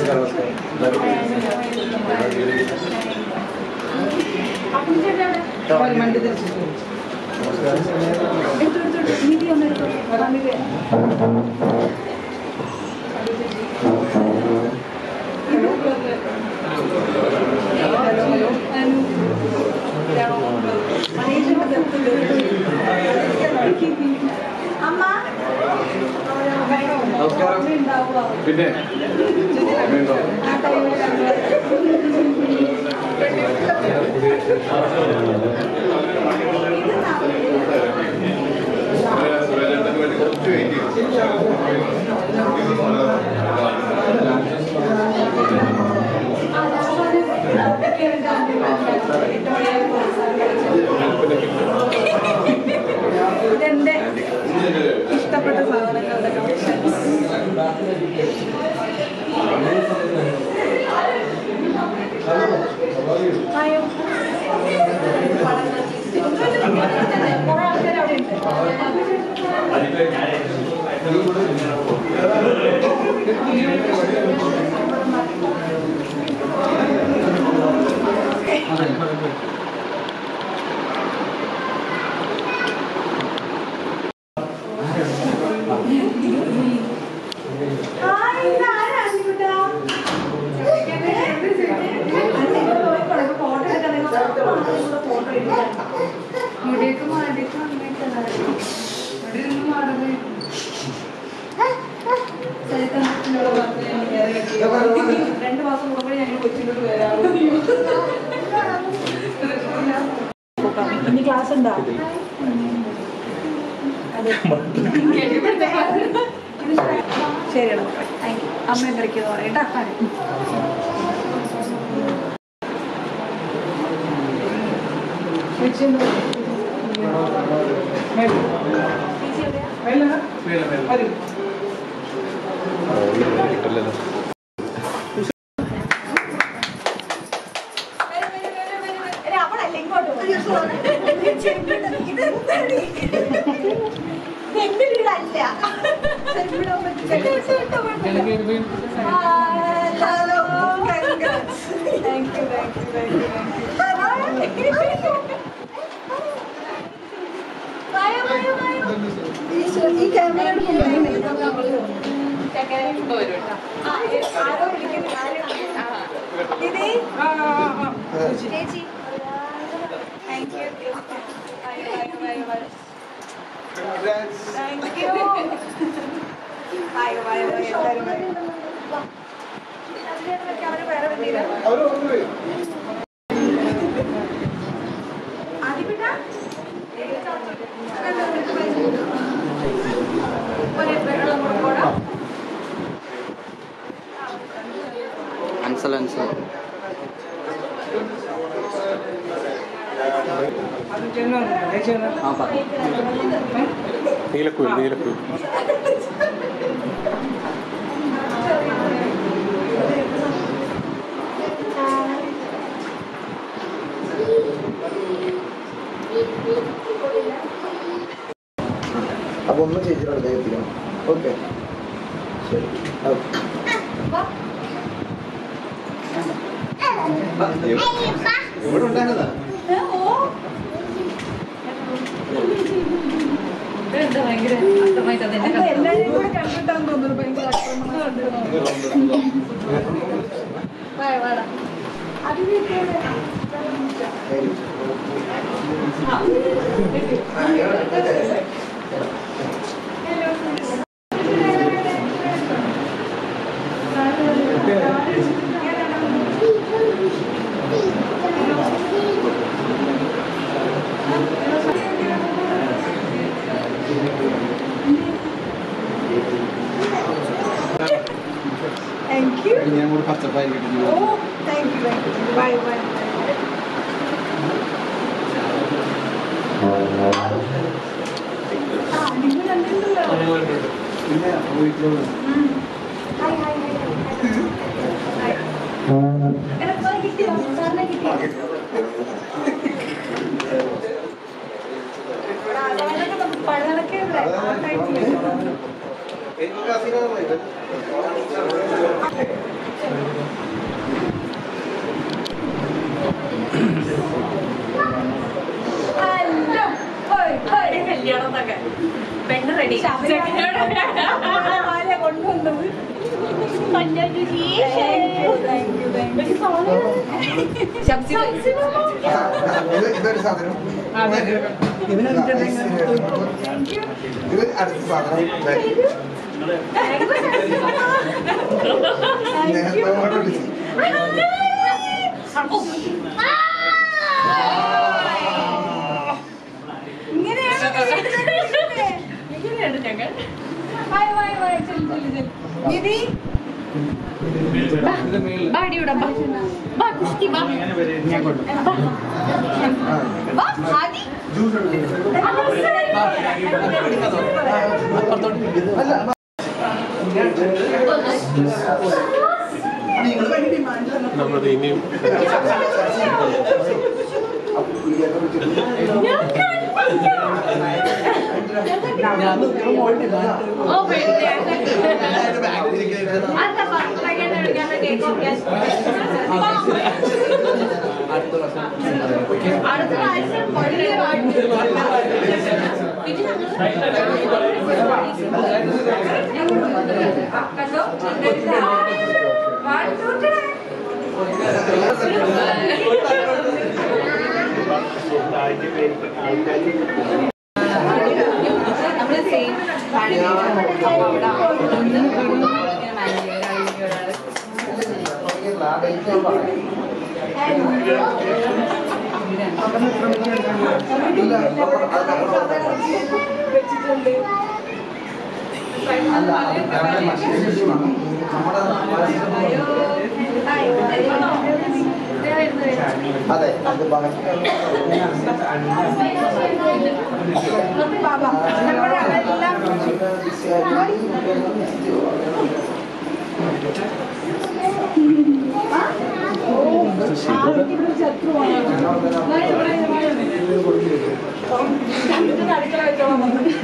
മണ്ടി തിരിച്ചിട്ട് പിന്നെ ഇതെന്റെ ഇഷ്ടപ്പെട്ട സാധനങ്ങളുടെ കളക്ഷൻസ് മുടിയൊക്കെ മാറിയിട്ട് വന്നേക്കതാ ഇവിടെ നിന്ന് മാറുന്നത് രണ്ട് മാസം കൂടുമ്പോഴേ ഞങ്ങൾ കൊച്ചിലോട്ട് വരാറുള്ളൂ ഇനി ക്ലാസ് ഉണ്ടോ ശരിയാണ് താങ്ക് യു അമ്മ എന്തൊക്കെയാ പറയട്ടാ കിട്ടില്ലല്ലോ അവളല്ലേ ഇങ്ങോട്ട് ഇത് എന്റെ വീടല്ല thank you thank you thank you ഈ ക്യാമറ ആരോ വിളിക്കുന്നു ദീദി ചേച്ചി thank you thank you bye bye bye എല്ലാവരും ബൈ അവർ വേറെ വന്നില്ല ആദിപിട്ട ഒരു വെള്ളം കൊടുക്കോടാ അൻസൽ അൻസൽ ആ പറഞ്ഞു നീലക്കുയിൽ നീലക്കുയിൽ അപ്പൊ ഒന്ന് ചേച്ചിയുടെ അദ്ദേഹത്തിന് ഓക്കെ ശരി ഓക്കെ ഇവിടെ ഉണ്ടായിരുന്നതാ അപ്പൊ എല്ലാവരെയും കൂടെ കണ്ടിട്ടാന്ന് തോന്നുന്നു ഭയങ്കര ആക്രമണം താങ്ക് യു ഞാൻ കൂടെ പച്ചപ്പായിരിക്കട്ടെ ഓ thank you thank you bye bye ആ നിങ്ങൾ കണ്ടിട്ടുണ്ടല്ലോ പിന്നെ വീട്ടിലുള്ള ഹായ് ഹായ് ഹായ് എടാ കിട്ടിയോ സാറിനെ കിട്ടിയോ അതൊക്കെ നമുക്ക് പഴങ്ങളൊക്കെ ഉണ്ട് ആ ടൈമിൽ എനിക്ക് കസിനാണ് കല്യാണം എന്നൊക്കെ പെണ്ണ് റെഡി കൊണ്ടുവന്നത് ഇത് ഇതൊരു സാധനം ഇത് അടുത്ത സാധനം നേരത്തെ ഓർഡർ വിളിച്ചു ഇങ്ങനെയാണ് ഞങ്ങൾ വായ വായ വായ ചെല്ലു ചെല്ലു ചെല്ലു നിധി ബാടിയുടെ ബാ കുസ്തി ബാ ബാ ആദി അല്ല നിങ്ങൾ വേണ്ടി ഡിമാൻഡ് നമ്മുടെ ഇനിയും ഓ വേണ്ട അല്ല പറയാൻ ഞാൻ കേക്ക് അടുത്ത പ്രാവശ്യം വലിയ കണ്ടോ നമ്മള് സെയിം വെച്ചിട്ടുണ്ട് അതെ അത് ബാക്കി ബാബാ നമ്മുടെ അതെല്ലാം അടുക്കള വെച്ചോളാം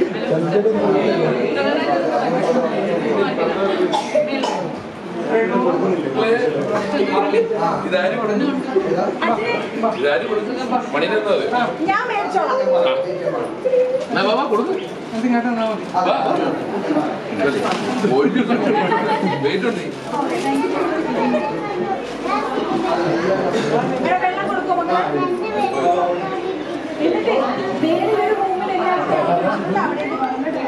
ഇതാരും കൊടുക്കും ഇതാരും കൊടുക്കും പണി തന്നത് ഞാൻ മേടിച്ചോളാം എന്നാ ബാബാ കൊടുക്കും വെയിറ്റ് ഉണ്ട് ഇവിടെ വെള്ളം കൊടുക്കും മക്കളെ. എന്നിട്ട് വേറെ ഒരു റൂമിൽ എല്ലാവരും അവിടെ വന്നിട്ട്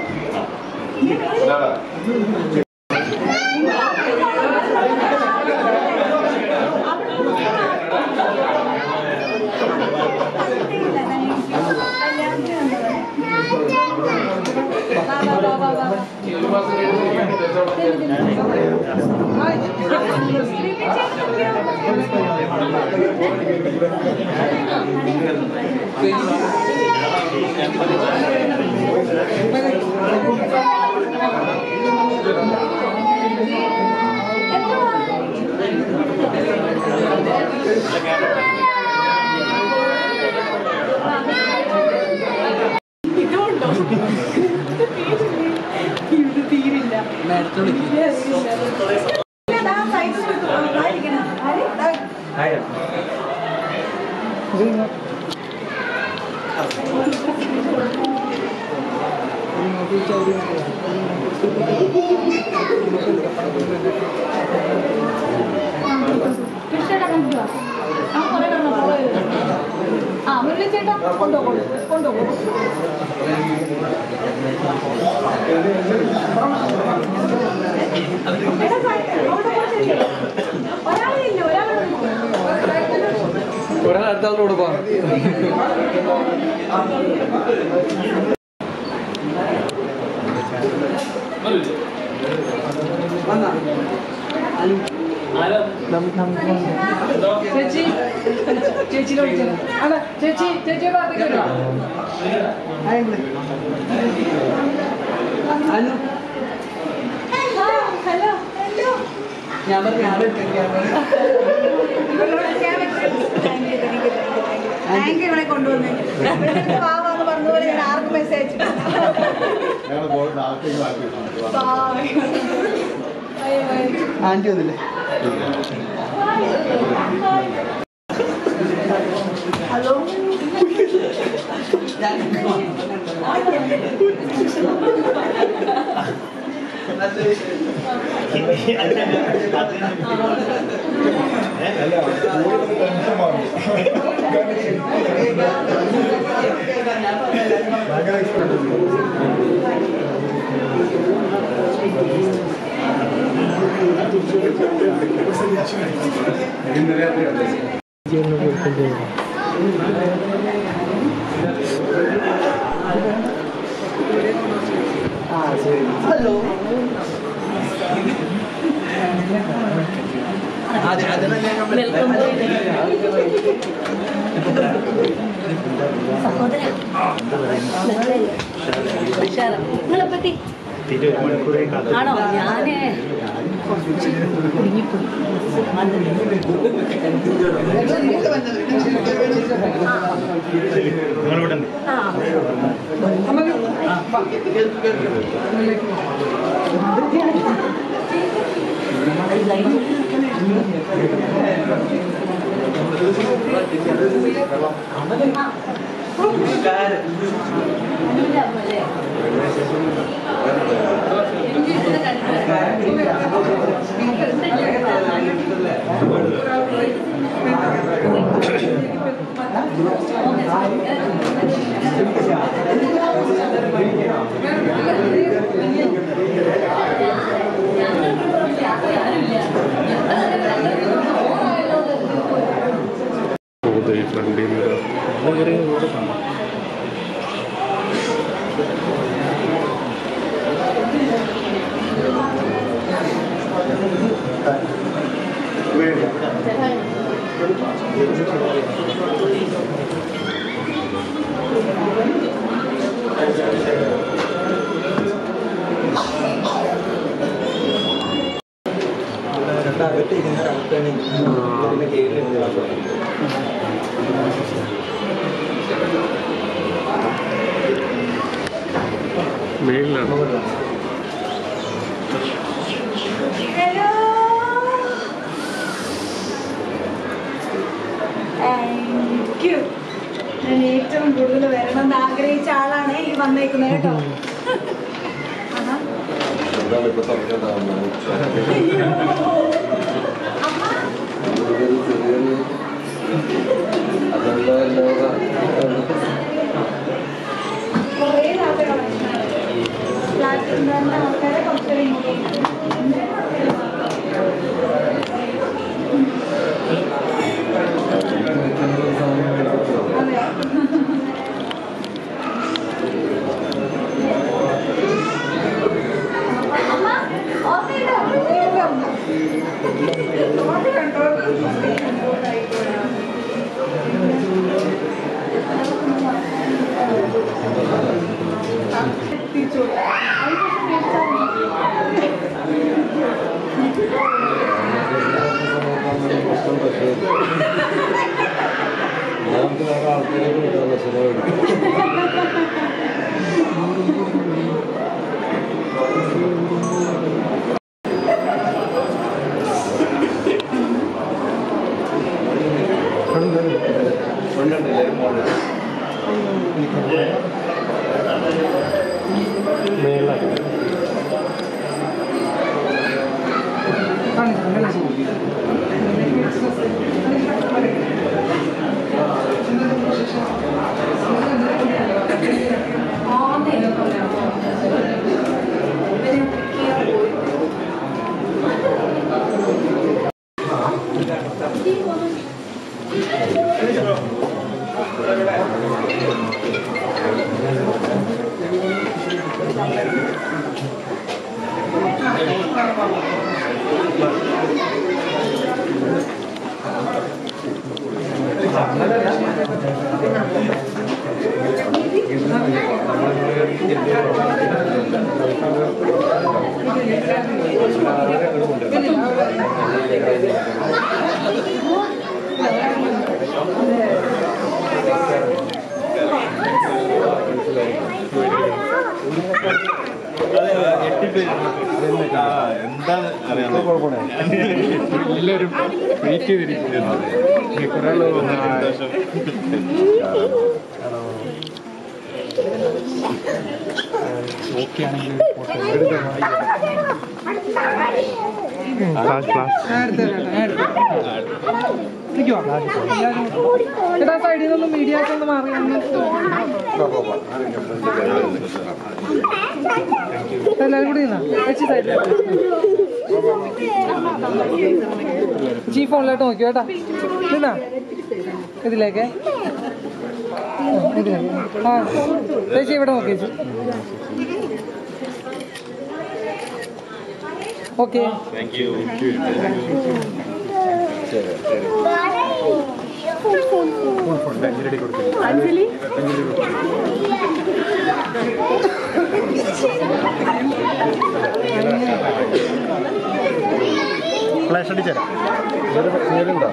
ഒരു മാസം ഇതുണ്ടോ ഇത് തീരില്ല ഇതാ സൈഡ് ഇരിക്കണം ആര്? ദാ. കൃഷ്ണേട്ടാ കൊണ്ടുവാ. ആ, കുറേ വെള്ളം പോയത്. ആ മുരളി ചേട്ടാ കൊണ്ടുപോകും കൊണ്ടുപോകും ഒരാളില്ല ഒരാളെ ഒരാൾ അടുത്ത ആളുടെ കൂടെ പോകാം ചേച്ചി ചേച്ചിയുടെ വിളിച്ചത് അല്ല ചേച്ചി ചേച്ചിയെ ഭാഗത്തേക്ക് വരുവാ ഹലോ ഹലോ ഞാൻ പറഞ്ഞു ഞാൻ താങ്ക് യു ഇവിടെ കൊണ്ടുവന്നേ പാവാന്ന് പറഞ്ഞ പോലെ ഞാൻ ആർക്കും മെസ്സേജ് ആന്റി വന്നില്ലേ ഹലോ ഹലോ അതെ അതിനെ ഞാൻ നിങ്ങളെപ്പറ്റി ആണോ ഞാന് കുടുങ്ങിപ്പോയി ആ ഹലോ താങ്ക് യു ഞാൻ ഏറ്റവും കൂടുതൽ വരണം എന്ന് ആഗ്രഹിച്ച ആളാണ് ഈ വന്നേക്കുന്നത് കേട്ടോ ആഹാ. കുറേ നാളത്തെ കളക്ഷനാണ് ഫ്ലാറ്റിൽ ഉണ്ടായിരുന്ന ആൾക്കാരെ കുറച്ചൊരു അതെ അമ്മ ഓർമ്മയുണ്ടോ ഓർമ്മയുണ്ടോ എത്തിച്ചു നമുക്ക് വേറെ ആൾക്കാരെ കിട്ടുമല്ലോ സിനിമ എന്താണ് അറിയാൻ എല്ലാവരും വെയിറ്റ് ചെയ്തിരിക്കുന്നു കുറേ സന്തോഷം ഓക്കെ ആണെങ്കിൽ ചേട്ടാ സൈഡിൽ നിന്നൊന്ന് മീഡിയ ഒക്കെ ഒന്ന് മാറി ഒന്ന് എല്ലാവരും കൂടി നിന്നാ ചേച്ചി സൈഡിൽ ചീ ഫോണിലോട്ട് നോക്കിയോ കേട്ടാ നിന്നാ ഇതിലേക്ക് ആ, ഇതിലേക്ക് ആ ചേച്ചി ഇവിടെ നോക്കി ചേച്ചി ഓക്കെ ഫ്ലാഷ് അടിച്ചേരാം നേരുണ്ടോ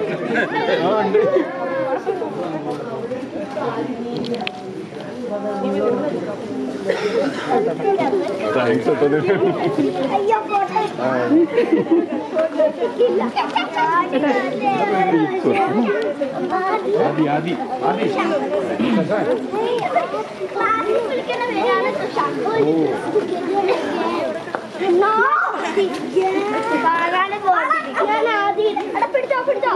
പിടിച്ചോ പിടിച്ചോ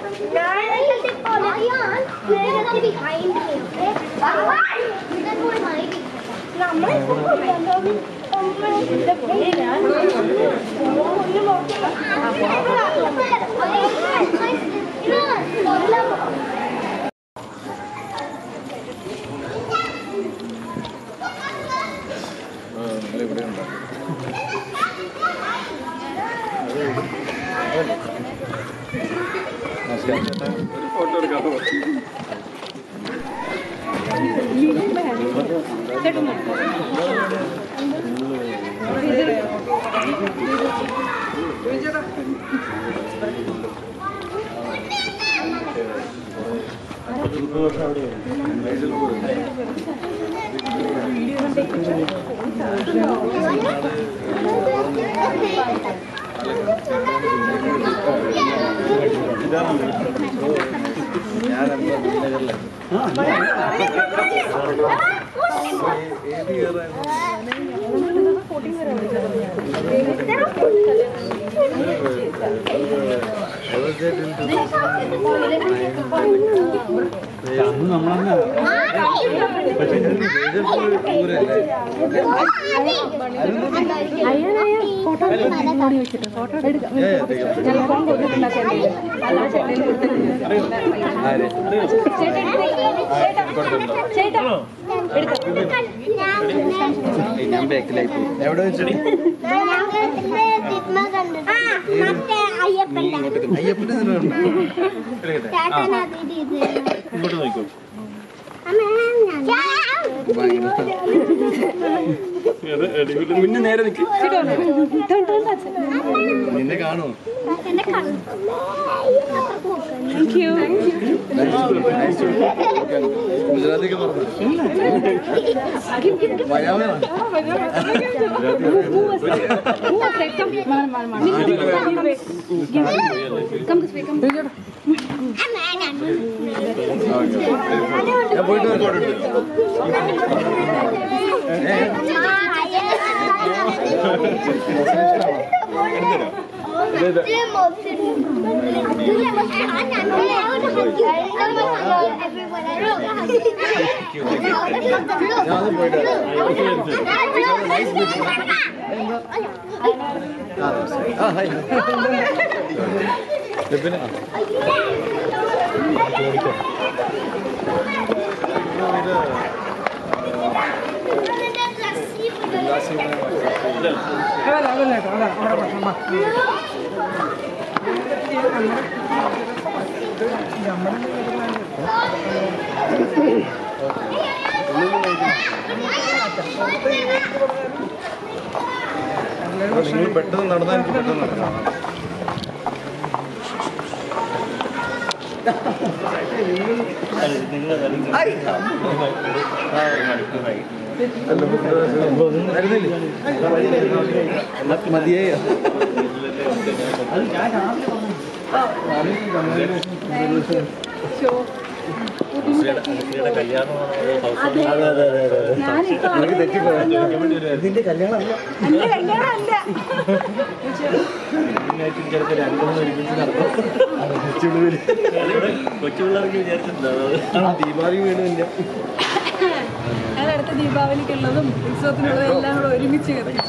നമ്മളെ ഞാൻ ബാക്കിലായി പോയി എവിടെ വെച്ചടി അയ്യപ്പന്റെ ഇങ്ങോട്ട് നോക്കൂ മുന്നേ നേരെ നിൽക്ക് നിന്നെ കാണുമോ ഗുജറാത്തിക്ക് പറഞ്ഞു മലയാളം ഞാൻ പോയിട്ട് റെക്കോർഡ് ഞാൻ പോയിട്ട് ആ ഹായ് പിന്നെ അതല്ല അതല്ല കേട്ടോ അതാ അവിടെ പ്രശ്നം വാ. നിങ്ങൾ പെട്ടെന്ന് നടന്നാൽ എനിക്ക് പെട്ടെന്ന് നടക്കാം മതിയായോ ഞാനിപ്പോ ഇതിന്റെ കല്യാണം അല്ല എന്റെ കല്യാണം അല്ല ദീപാവലി വീടില്ല ഞാൻ അടുത്ത ദീപാവലിക്കുള്ളതും ഉത്സവത്തിനുള്ളതും എല്ലാം കൂടെ ഒരുമിച്ച് കത്തിച്ചു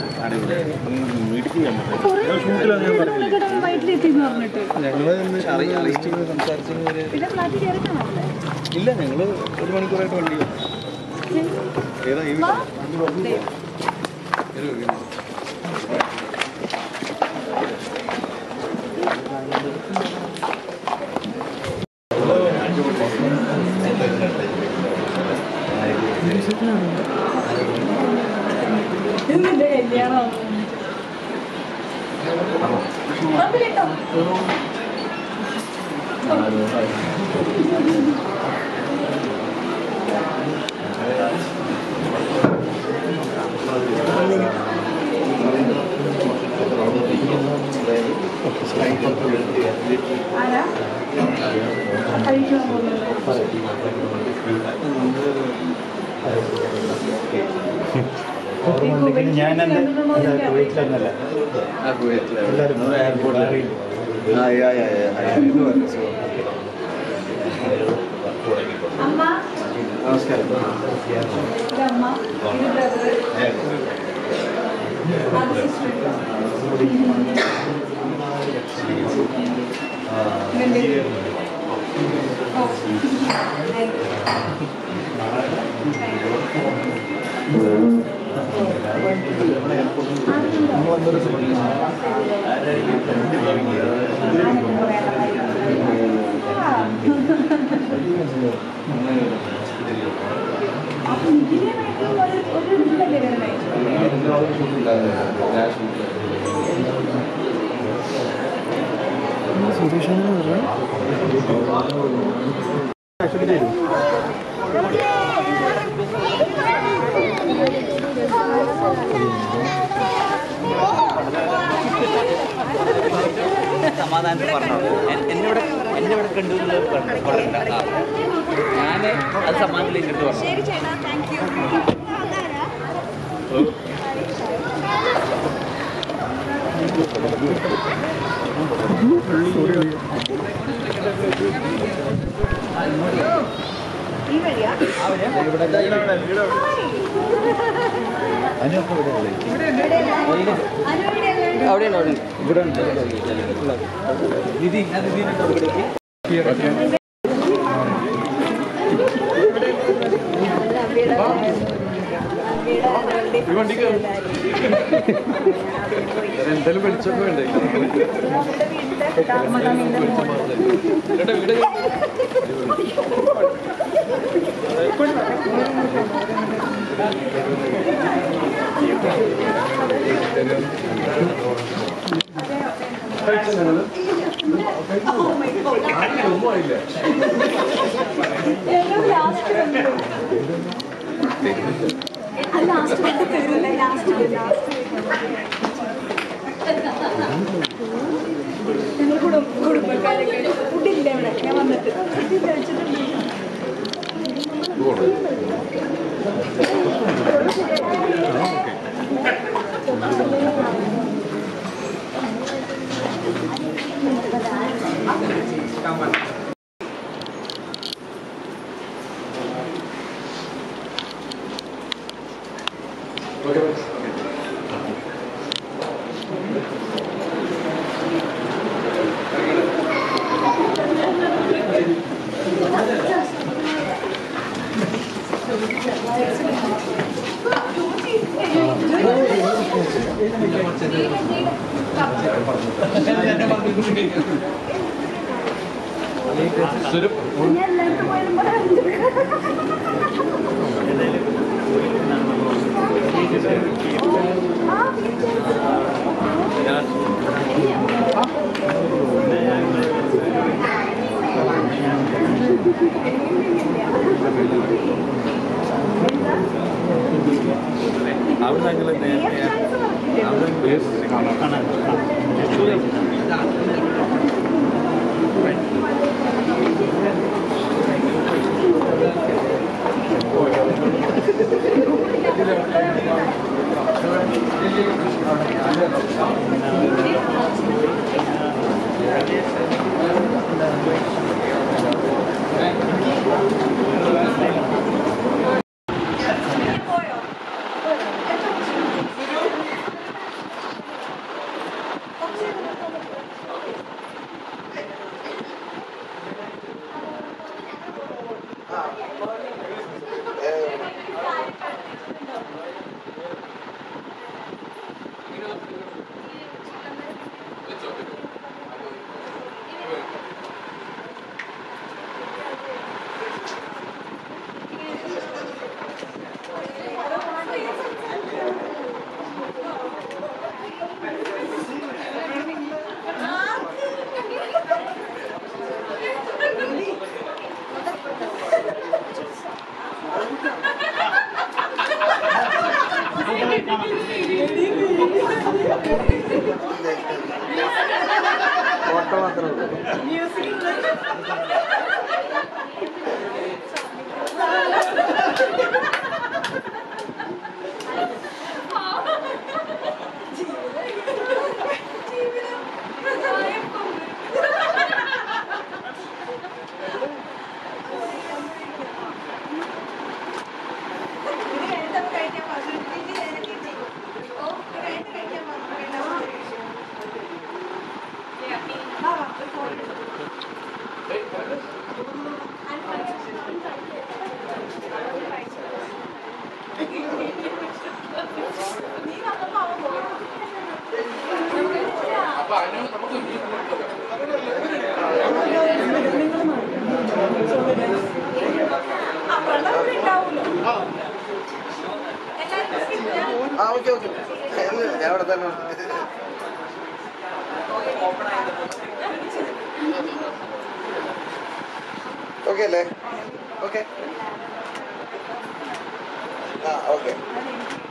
വയറ്റിലെത്തി എന്ന് പറഞ്ഞിട്ട് ഞങ്ങള് ഇന്ന് അറിയിച്ചു സംസാരിച്ചു പിന്നെ ഫ്ലാറ്റിൽ കയറി കാണാമല്ലേ ഇല്ല ഞങ്ങള് ഒരു മണിക്കൂറായിട്ട് വണ്ടി ഏതാ ഈ വാ. ഇന്നെന്റെ കല്യാണം കേട്ടോ ആരാ കഴിക്കാൻ പോകുന്നത് ഈ കുവൈറ്റിൽ കണ്ടിട്ടുണ്ടോ എന്ന് എനിക്കറിയില്ല. അമ്മ നമസ്കാരം ഇത് അമ്മ ഇത് ബ്രദർ അത് സിസ്റ്റർ അപ്പൊ ഇതിനെ വേണ്ടി ഒരു ഒരു ഇതിലല്ലേ വരണേ സമാധാനത്തിൽ പറഞ്ഞോ എൻ- എന്നെ ഇവിടെ എന്നെ ഇവിടെ കണ്ടു പറയണ്ട ഞാൻ അത് സമാധാനത്തിൽ ഇങ്ങോട്ട് പറഞ്ഞു ശരി ചേട്ടാ താങ്ക് യു ഈ വഴിയാ അനു എവിടെയല്ലേ അവിടെയാണ് അവിടെ ഇവിടെ ഉണ്ട് ദിദി ഞാൻ ദിദിനെ ഇവിടേക്ക് എന്തായാലും വെളിച്ചൊക്കെ വേണ്ടേ ഒന്നും ആയില്ല ലാസ്റ്റ് ലാസ്റ്റ് ലാസ്റ്റ് ഞങ്ങൾ കുടും കുടുംബക്കാരൊക്കെ ഫുഡില്ല ഇവിടെ ഞാൻ വന്നിട്ട് ഫുഡ് കഴിച്ചിട്ടുണ്ട് ഞാൻ എല്ലായിടത്തും പോയാലും അവിടെ ഞങ്ങൾ അവിടെ കാണാം ആ ഫോട്ടോ മാത്രമേ ഉള്ളൂ അപ്പൊ അതിന് നമുക്ക് ആ ഓക്കെ ഓക്കെ ഞാൻ അവിടെ തന്നെ ഉണ്ട്. ഓക്കെ അല്ലേ ഓക്കെ ആ ഓക്കെ